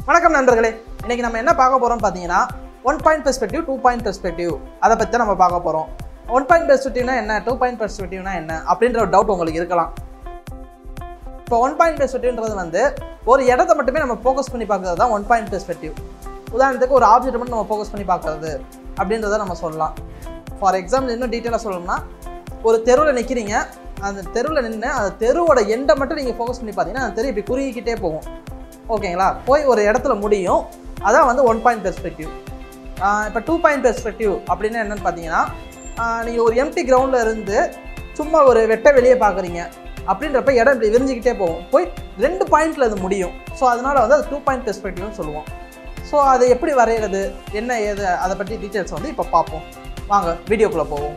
வணக்கம் நண்பர்களே இன்னைக்கு நம்ம என்ன பார்க்க போறோம் பார்த்தீங்கன்னா one point perspective two point perspective அதை பற்றி தான் நம்ம பார்க்க போகிறோம் ஒன் பாயிண்ட் பெர்ஸ்பெக்டிவ்னா என்ன டூ பாயிண்ட் பெர்ஸ்பெக்டிவ்னா என்ன அப்படின்ற ஒரு டவுட் உங்களுக்கு இருக்கலாம் இப்போ ஒன் பாயிண்ட் பெர்ஸ்பெக்டிவ்ன்றது வந்து ஒரு இடத்த மட்டுமே நம்ம ஃபோக்கஸ் பண்ணி பார்க்கறது தான் ஒன் பாயிண்ட் பெர்ஸ்பெக்டிவ் உதாரணத்துக்கு ஒரு ஆப்ஜெக்ட் மட்டும் நம்ம ஃபோக்கஸ் பண்ணி பார்க்கறது அப்படின்றத நம்ம சொல்லலாம் ஃபார் எக்ஸாம்பிள் இன்னும் டீட்டெயிலாக சொல்லணும்னா ஒரு தெருவில் நிற்கிறீங்க அந்த தெருவில் நின்று அந்த தெருவோட எண்டை மட்டும் நீங்கள் ஃபோக்கஸ் பண்ணி பார்த்தீங்கன்னா அந்த தெரு இப்படி குறுகிக்கிட்டே போகும் ஓகேங்களா போய் ஒரு இடத்துல முடியும் அதான் வந்து ஒன் பாயிண்ட் பெர்ஸ்பெக்டிவ் இப்போ டூ பாயிண்ட் பெர்ஸ்பெக்டிவ் அப்படின்னு என்னென்னு பார்த்தீங்கன்னா நீங்கள் ஒரு எம்டி கிரவுண்டில் இருந்து சும்மா ஒரு வெட்ட வெளியே பார்க்குறீங்க அப்படின்றப்ப இடம் இப்படி விரிஞ்சிக்கிட்டே போகும் போய் ரெண்டு பாயிண்ட்டில் அது முடியும் ஸோ அதனால் வந்து அது டூ பாயிண்ட் பெர்ஸ்பெக்டிவ்னு சொல்லுவோம் ஸோ அதை எப்படி வரைகிறது என்ன ஏது அதை பற்றி டீட்டெயில்ஸ் வந்து இப்போ பார்ப்போம் வாங்க வீடியோக்குள்ளே போவோம்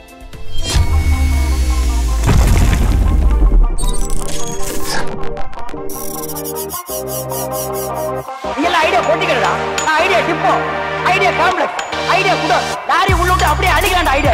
இதெல்லாம் ஐடியா போட்டிக்கிறதா நான் idea depot idea complex idea குடோ லாரி உள்ளுட்டு அப்படியே அடிக்கலாம்டா ஐடியா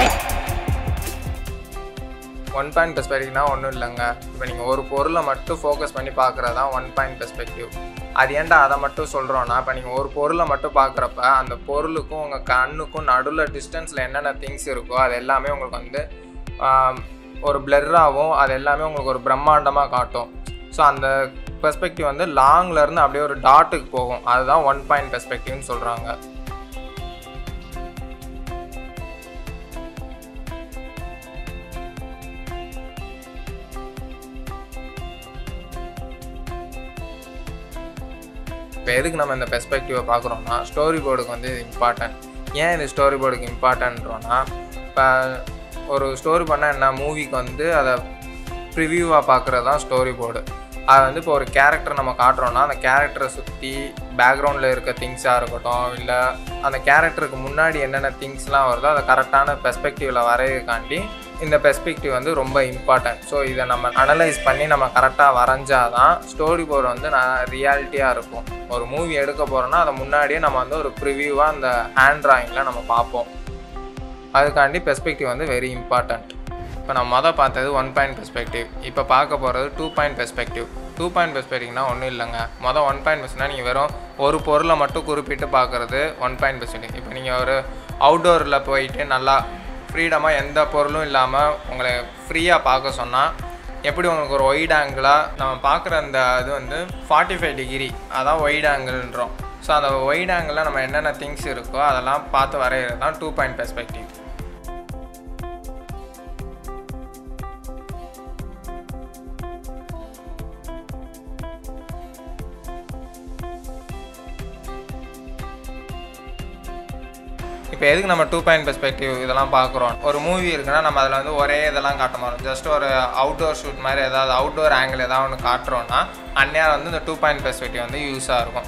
ஒன் பாயிண்ட் பெர்ஸ்பெக்டிவ்னா ஒன்றும் இல்லைங்க இப்போ நீங்கள் ஒரு பொருளை மட்டும் ஃபோக்கஸ் பண்ணி பார்க்குறது தான் ஒன் பாயிண்ட் பெர்ஸ்பெக்டிவ் அது ஏன்டா அதை மட்டும் சொல்கிறோன்னா இப்போ நீங்கள் ஒரு பொருளை மட்டும் பார்க்குறப்ப அந்த பொருளுக்கும் உங்கள் கண்ணுக்கும் நடுவில் டிஸ்டன்ஸில் என்னென்ன திங்ஸ் இருக்கோ அது எல்லாமே உங்களுக்கு வந்து ஆம், ஒரு பிளர்ராகவும் அது எல்லாமே உங்களுக்கு ஒரு பிரம்மாண்டமாக காட்டும் ஸோ அந்த பெர்ஸ்பெக்டிவ் வந்து லாங்ல இருந்து அப்படியே ஒரு டாட்டுக்கு போகும் அதுதான் ஒன் பாயிண்ட் பெர்ஸ்பெக்டிவ்னு சொல்கிறாங்க இப்போ எதுக்கு நம்ம இந்த பெர்ஸ்பெக்டிவை பார்க்குறோம்னா ஸ்டோரி போர்டுக்கு வந்து இது இம்பார்ட்டன்ட் ஏன் இது ஸ்டோரி போர்டுக்கு இம்பார்ட்டன்றோன்னா இப்போ ஒரு ஸ்டோரி பண்ணால் என்ன மூவிக்கு வந்து அதை ப்ரிவியூவாக பார்க்குறது தான் ஸ்டோரி போர்டு அது வந்து இப்போ ஒரு கேரக்டர் நம்ம காட்டுறோன்னா அந்த கேரக்டரை சுற்றி பேக்ரவுண்டில் இருக்க திங்ஸாக இருக்கட்டும் இல்லை அந்த கேரக்டருக்கு முன்னாடி என்னென்ன திங்ஸ்லாம் வருதோ அதை கரெக்டான பெர்ஸ்பெக்டிவில் வரையறதுக்காண்டி இந்த பெர்ஸ்பெக்டிவ் வந்து ரொம்ப இம்பார்ட்டன்ட் ஸோ இதை நம்ம அனலைஸ் பண்ணி நம்ம கரெக்டாக வரைஞ்சாதான் ஸ்டோரி போர்டு வந்து நான் ரியாலிட்டியாக இருக்கும் ஒரு மூவி எடுக்க போகிறோன்னா அதை முன்னாடியே நம்ம வந்து ஒரு ப்ரிவியூவாக அந்த ஹேண்ட் ட்ராயிங்கில் நம்ம பார்ப்போம் அதுக்காண்டி பெர்ஸ்பெக்டிவ் வந்து வெரி இம்பார்ட்டண்ட் இப்போ நம்ம மொதல் பார்த்தது ஒன் பாயிண்ட் பெர்ஸ்பெக்டிவ் இப்போ பார்க்க போகிறது two point perspective two point பெர்ஸ்பெக்டிவ்னா ஒன்றும் இல்லைங்க மொதல் ஒன் பாயிண்ட் பெர்ஸ்னா நீங்கள் வெறும் ஒரு பொருளை மட்டும் குறிப்பிட்டு பார்க்குறது ஒன் பாயிண்ட் பெர்ஸ்பெக்டிவ் இப்போ நீங்கள் ஒரு அவுட்டோரில் போயிட்டு நல்லா ஃப்ரீடமாக எந்த பொருளும் இல்லாமல் உங்களை ஃப்ரீயாக பார்க்க சொன்னால் எப்படி உங்களுக்கு ஒரு ஒயிட் ஆங்கிளாக நம்ம பார்க்குற அந்த இது வந்து ஃபார்ட்டி ஃபைவ் டிகிரி அதான் ஒயிட் ஆங்கிள்ன்றோம் ஸோ அந்த ஒயிட் ஆங்கிளில் நம்ம என்னென்ன திங்ஸ் இருக்கோ அதெல்லாம் பார்த்து வரைகிறது தான் டூ பாயிண்ட் பெர்ஸ்பெக்டிவ் இப்போ எதுக்கு நம்ம டூ பாயிண்ட் பெர்ஸ்பெக்டிவ் இதெல்லாம் பார்க்குறோம் ஒரு மூவி இருக்குன்னா நம்ம அதில் வந்து ஒரே இதெல்லாம் காட்ட மாட்டோம் ஜஸ்ட் ஒரு அவுட்டோர் ஷூட் மாதிரி ஏதாவது அவுட்டோர் ஆங்கிள் ஏதாவது ஒன்று காட்டுறோன்னா அந்நேரம் வந்து இந்த டூ பாயிண்ட் பெர்ஸ்பெக்டிவ் வந்து யூஸாக இருக்கும்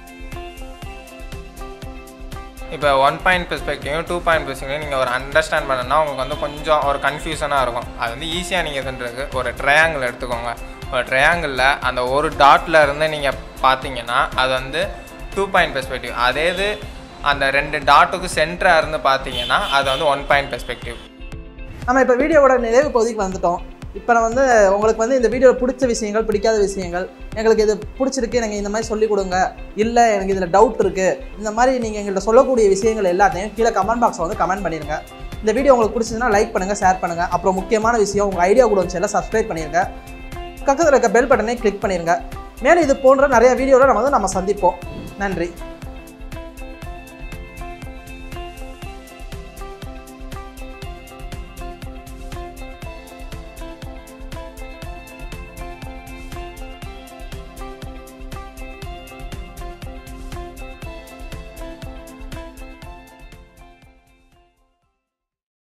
இப்போ ஒன் பாயிண்ட் பெர்ஸ்பெக்டிவும் டூ பாயிண்ட் பெர்ஸ்பெக்டிவ் நீங்கள் ஒரு அண்டர்ஸ்டாண்ட் பண்ணணும்னா உங்களுக்கு வந்து கொஞ்சம் ஒரு கன்ஃபியூஷனாக இருக்கும் அது வந்து ஈஸியாக நீங்கள் எதுன்றது ஒரு ட்ரையாங்கிள் எடுத்துக்கோங்க ஒரு ட்ரையாங்கிளில் அந்த ஒரு டாட்டில் இருந்து நீங்கள் பார்த்தீங்கன்னா அது வந்து டூ பாயிண்ட் பெர்ஸ்பெக்டிவ் அதே இது அந்த ரெண்டு டாட்டுக்கு சென்டராக இருந்து பார்த்தீங்கன்னா அது வந்து ஒன் பாயிண்ட் பெர்ஸ்பெக்டிவ் நம்ம இப்போ வீடியோவோட நிறைவு பகுதிக்கு வந்துட்டோம் இப்போ நான் வந்து உங்களுக்கு வந்து இந்த வீடியோவில் பிடிச்ச விஷயங்கள் பிடிக்காத விஷயங்கள் எங்களுக்கு இது பிடிச்சிருக்கு எனக்கு இந்த மாதிரி சொல்லிக் கொடுங்க இல்லை எனக்கு இதில் டவுட் இருக்குது இந்த மாதிரி நீங்கள் எங்கள்கிட்ட சொல்லக்கூடிய விஷயங்கள் எல்லாத்தையும் கீழே கமெண்ட் பாக்ஸில் வந்து கமெண்ட் பண்ணிடுங்க இந்த வீடியோ உங்களுக்கு பிடிச்சதுன்னா லைக் பண்ணுங்கள் ஷேர் பண்ணுங்கள் அப்புறம் முக்கியமான விஷயம் உங்கள் ஐடியா கூட வந்துச்சு எல்லாம் சப்ஸ்கிரைப் பண்ணிடுங்க பக்கத்தில் இருக்க பெல் பட்டனை கிளிக் பண்ணிடுங்க மேலும் இது போன்ற நிறைய வீடியோவில் நம்ம வந்து நம்ம சந்திப்போம் நன்றி